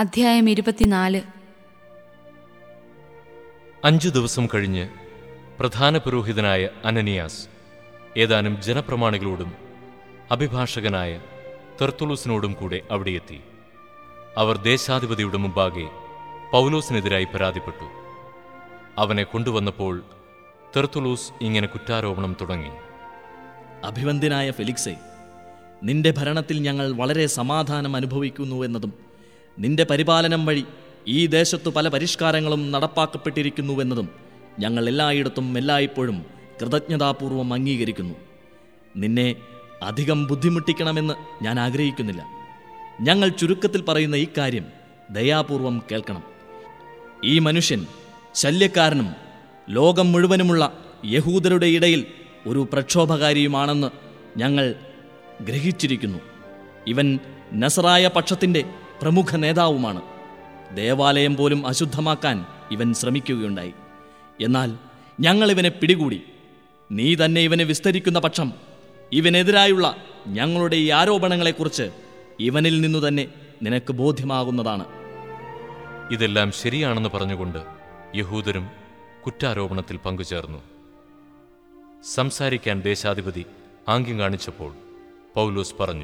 അധ്യായം ഇരുപത്തിനാല് അഞ്ചു ദിവസം കഴിഞ്ഞ് പ്രധാന പുരോഹിതനായ അനനിയാസ് ഏതാനും ജനപ്രമാണികളോടും അഭിഭാഷകനായ തെർത്തുലൂസിനോടും കൂടെ അവിടെയെത്തി അവർ ദേശാധിപതിയുടെ മുമ്പാകെ പൗലോസിനെതിരായി പരാതിപ്പെട്ടു അവനെ കൊണ്ടുവന്നപ്പോൾ തെർത്തുലൂസ് ഇങ്ങനെ കുറ്റാരോപണം തുടങ്ങി അഭിവന്ദ്യനായ ഫെലിക്സെ നിന്റെ ഭരണത്തിൽ ഞങ്ങൾ വളരെ സമാധാനം അനുഭവിക്കുന്നുവെന്നതും നിന്റെ പരിപാലനം വഴി ഈ ദേശത്തു പല പരിഷ്കാരങ്ങളും നടപ്പാക്കപ്പെട്ടിരിക്കുന്നുവെന്നതും ഞങ്ങൾ എല്ലായിടത്തും എല്ലായ്പ്പോഴും കൃതജ്ഞതാപൂർവം അംഗീകരിക്കുന്നു നിന്നെ അധികം ബുദ്ധിമുട്ടിക്കണമെന്ന് ഞാൻ ആഗ്രഹിക്കുന്നില്ല ഞങ്ങൾ ചുരുക്കത്തിൽ പറയുന്ന ഈ കാര്യം ദയാപൂർവം കേൾക്കണം ഈ മനുഷ്യൻ ശല്യക്കാരനും ലോകം മുഴുവനുമുള്ള യഹൂദരുടെ ഇടയിൽ ഒരു പ്രക്ഷോഭകാരിയുമാണെന്ന് ഞങ്ങൾ ഗ്രഹിച്ചിരിക്കുന്നു ഇവൻ നസറായ പക്ഷത്തിൻ്റെ പ്രമുഖ നേതാവുമാണ് ദേവാലയം പോലും അശുദ്ധമാക്കാൻ ഇവൻ ശ്രമിക്കുകയുണ്ടായി എന്നാൽ ഞങ്ങൾ ഇവനെ പിടികൂടി നീ തന്നെ ഇവനെ വിസ്തരിക്കുന്ന പക്ഷം ഇവനെതിരായുള്ള ഞങ്ങളുടെ ഈ ആരോപണങ്ങളെക്കുറിച്ച് ഇവനിൽ നിന്നു തന്നെ നിനക്ക് ബോധ്യമാകുന്നതാണ് ഇതെല്ലാം ശരിയാണെന്ന് പറഞ്ഞുകൊണ്ട് യഹൂദരും കുറ്റാരോപണത്തിൽ പങ്കുചേർന്നു സംസാരിക്കാൻ ദേശാധിപതി ആംഗ്യം കാണിച്ചപ്പോൾ പൗലോസ് പറഞ്ഞു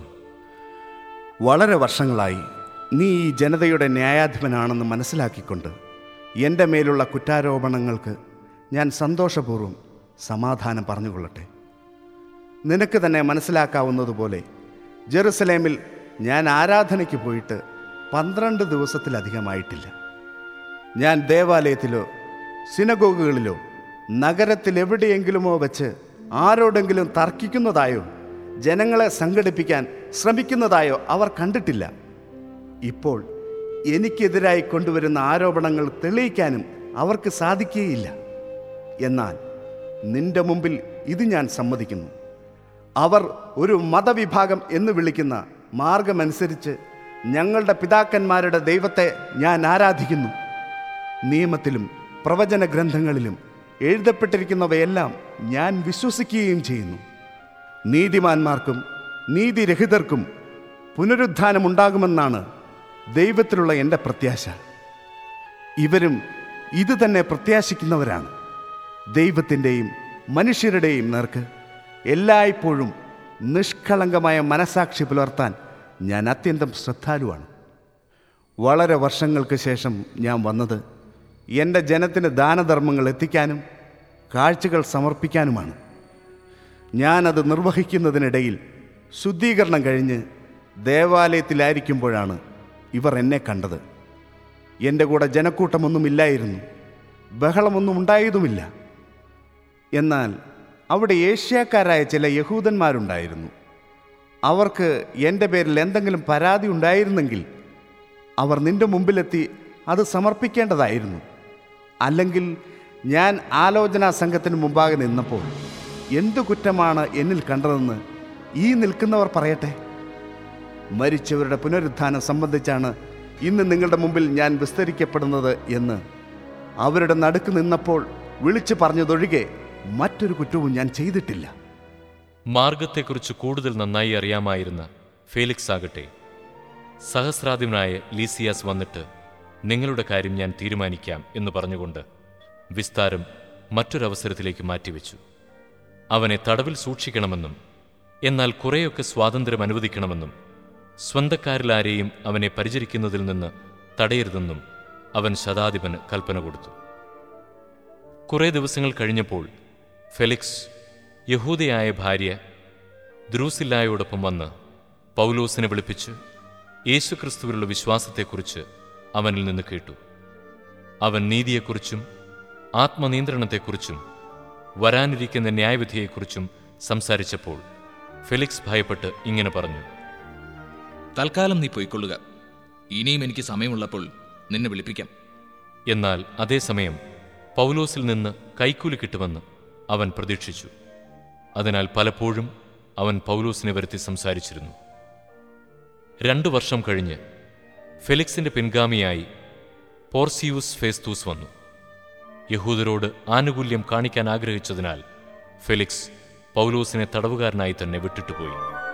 വളരെ വർഷങ്ങളായി നീ ഈ ജനതയുടെ ന്യായാധിപനാണെന്ന് മനസ്സിലാക്കിക്കൊണ്ട് എൻ്റെ മേലുള്ള കുറ്റാരോപണങ്ങൾക്ക് ഞാൻ സന്തോഷപൂർവ്വം സമാധാനം പറഞ്ഞുകൊള്ളട്ടെ നിനക്ക് തന്നെ മനസ്സിലാക്കാവുന്നതുപോലെ ജെറുസലേമിൽ ഞാൻ ആരാധനയ്ക്ക് പോയിട്ട് പന്ത്രണ്ട് ദിവസത്തിലധികമായിട്ടില്ല ഞാൻ ദേവാലയത്തിലോ സിനഗോഗുകളിലോ നഗരത്തിൽ എവിടെയെങ്കിലുമോ വെച്ച് ആരോടെങ്കിലും തർക്കിക്കുന്നതായോ ജനങ്ങളെ സംഘടിപ്പിക്കാൻ ശ്രമിക്കുന്നതായോ അവർ കണ്ടിട്ടില്ല ഇപ്പോൾ എനിക്കെതിരായി കൊണ്ടുവരുന്ന ആരോപണങ്ങൾ തെളിയിക്കാനും അവർക്ക് സാധിക്കുകയില്ല എന്നാൽ നിന്റെ മുമ്പിൽ ഇത് ഞാൻ സമ്മതിക്കുന്നു അവർ ഒരു മതവിഭാഗം എന്ന് വിളിക്കുന്ന മാർഗമനുസരിച്ച് ഞങ്ങളുടെ പിതാക്കന്മാരുടെ ദൈവത്തെ ഞാൻ ആരാധിക്കുന്നു നിയമത്തിലും പ്രവചന ഗ്രന്ഥങ്ങളിലും എഴുതപ്പെട്ടിരിക്കുന്നവയെല്ലാം ഞാൻ വിശ്വസിക്കുകയും ചെയ്യുന്നു നീതിമാന്മാർക്കും നീതിരഹിതർക്കും പുനരുത്ഥാനമുണ്ടാകുമെന്നാണ് ദൈവത്തിലുള്ള എൻ്റെ പ്രത്യാശ ഇവരും ഇത് തന്നെ പ്രത്യാശിക്കുന്നവരാണ് ദൈവത്തിൻ്റെയും മനുഷ്യരുടെയും നേർക്ക് എല്ലായ്പ്പോഴും നിഷ്കളങ്കമായ മനസാക്ഷി പുലർത്താൻ ഞാൻ അത്യന്തം ശ്രദ്ധാലുവാണ് വളരെ വർഷങ്ങൾക്ക് ശേഷം ഞാൻ വന്നത് എൻ്റെ ജനത്തിന് ദാനധർമ്മങ്ങൾ എത്തിക്കാനും കാഴ്ചകൾ സമർപ്പിക്കാനുമാണ് ഞാനത് നിർവഹിക്കുന്നതിനിടയിൽ ശുദ്ധീകരണം കഴിഞ്ഞ് ദേവാലയത്തിലായിരിക്കുമ്പോഴാണ് ഇവർ എന്നെ കണ്ടത് എൻ്റെ കൂടെ ജനക്കൂട്ടമൊന്നുമില്ലായിരുന്നു ബഹളമൊന്നും ഉണ്ടായതുമില്ല എന്നാൽ അവിടെ ഏഷ്യക്കാരായ ചില യഹൂദന്മാരുണ്ടായിരുന്നു അവർക്ക് എൻ്റെ പേരിൽ എന്തെങ്കിലും പരാതി ഉണ്ടായിരുന്നെങ്കിൽ അവർ നിന്റെ മുമ്പിലെത്തി അത് സമർപ്പിക്കേണ്ടതായിരുന്നു അല്ലെങ്കിൽ ഞാൻ ആലോചനാ സംഘത്തിന് മുമ്പാകെ നിന്നപ്പോൾ എന്തു കുറ്റമാണ് എന്നിൽ കണ്ടതെന്ന് ഈ നിൽക്കുന്നവർ പറയട്ടെ മരിച്ചവരുടെ പുനരുത്ഥാനം സംബന്ധിച്ചാണ് ഇന്ന് നിങ്ങളുടെ മുമ്പിൽ ഞാൻ വിസ്തരിക്കപ്പെടുന്നത് എന്ന് അവരുടെ നടുക്ക് നിന്നപ്പോൾ വിളിച്ചു പറഞ്ഞതൊഴികെ മറ്റൊരു കുറ്റവും ഞാൻ ചെയ്തിട്ടില്ല മാർഗത്തെക്കുറിച്ച് കൂടുതൽ നന്നായി അറിയാമായിരുന്ന ഫേലിക്സ് ആകട്ടെ സഹസ്രാധിപനായ ലീസിയാസ് വന്നിട്ട് നിങ്ങളുടെ കാര്യം ഞാൻ തീരുമാനിക്കാം എന്ന് പറഞ്ഞുകൊണ്ട് വിസ്താരം മറ്റൊരവസരത്തിലേക്ക് മാറ്റിവെച്ചു അവനെ തടവിൽ സൂക്ഷിക്കണമെന്നും എന്നാൽ കുറേയൊക്കെ സ്വാതന്ത്ര്യം അനുവദിക്കണമെന്നും സ്വന്തക്കാരിലാരെയും അവനെ പരിചരിക്കുന്നതിൽ നിന്ന് തടയരുതെന്നും അവൻ ശതാധിപന് കൽപ്പന കൊടുത്തു കുറേ ദിവസങ്ങൾ കഴിഞ്ഞപ്പോൾ ഫെലിക്സ് യഹൂദയായ ഭാര്യ ദ്രൂസില്ലായോടൊപ്പം വന്ന് പൗലോസിനെ വിളിപ്പിച്ച് യേശുക്രിസ്തുവിലുള്ള വിശ്വാസത്തെക്കുറിച്ച് അവനിൽ നിന്ന് കേട്ടു അവൻ നീതിയെക്കുറിച്ചും ആത്മനിയന്ത്രണത്തെക്കുറിച്ചും വരാനിരിക്കുന്ന ന്യായവിധിയെക്കുറിച്ചും സംസാരിച്ചപ്പോൾ ഫെലിക്സ് ഭയപ്പെട്ട് ഇങ്ങനെ പറഞ്ഞു തൽക്കാലം നീ പോയിക്കൊള്ളുക ഇനിയും എനിക്ക് സമയമുള്ളപ്പോൾ നിന്നെ വിളിപ്പിക്കാം എന്നാൽ അതേസമയം പൗലോസിൽ നിന്ന് കൈക്കൂലി കിട്ടുമെന്ന് അവൻ പ്രതീക്ഷിച്ചു അതിനാൽ പലപ്പോഴും അവൻ പൗലോസിനെ വരുത്തി സംസാരിച്ചിരുന്നു രണ്ടു വർഷം കഴിഞ്ഞ് ഫെലിക്സിന്റെ പിൻഗാമിയായി പോർസിയൂസ് ഫേസ്തൂസ് വന്നു യഹൂദരോട് ആനുകൂല്യം കാണിക്കാൻ ആഗ്രഹിച്ചതിനാൽ ഫെലിക്സ് പൗലോസിനെ തടവുകാരനായി തന്നെ വിട്ടിട്ടുപോയി